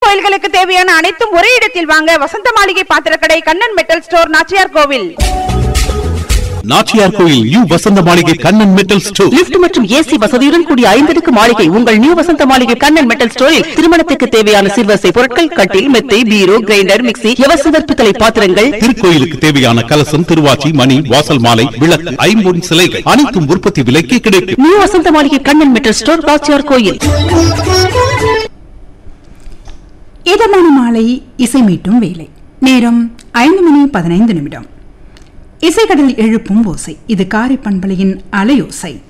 கோயில்களுக்கு தேவையான அனைத்தும் ஒரே இடத்தில் வாங்க வசந்த மாளிகை பாத்திரக்கடை Kannan metal store Nachiyar Koil Nachiyar Koil new Vasantha Maaligai Kannan metal store lift மற்றும் ஏசி வசதியுடன் கூடிய ஐந்தடுக்கு மாளிகை உங்கள் நியூ வசந்த மாளிகை கண்ணன் மெட்டல் ஸ்டோரில் திருமணத்துக்கு தேவையான சிறுவசை பொருட்கள் கட்டில் மெத்தை பீரோ கிரைண்டர் மிக்ஸி எவசதர் பித்தளை பாத்திரங்கள் திருக்கோயிலுக்கு தேவையான கலசம் திருவாச்சி மணி வாசல் மாலை விளக்கு ஐம்பொன் சிலைகள் அனைத்தும் உற்பத்தி விலைக்கு கிடைக்கும் new Vasantha Maaligai Kannan metal store காச்சியார் கோயில் இதமான மாலை இசை மீட்டும் வேலை நேரம் ஐந்து மணி பதினைந்து நிமிடம் இசைக்கடல் எழுப்பும் ஓசை இது காரை பண்பலையின் அலையோசை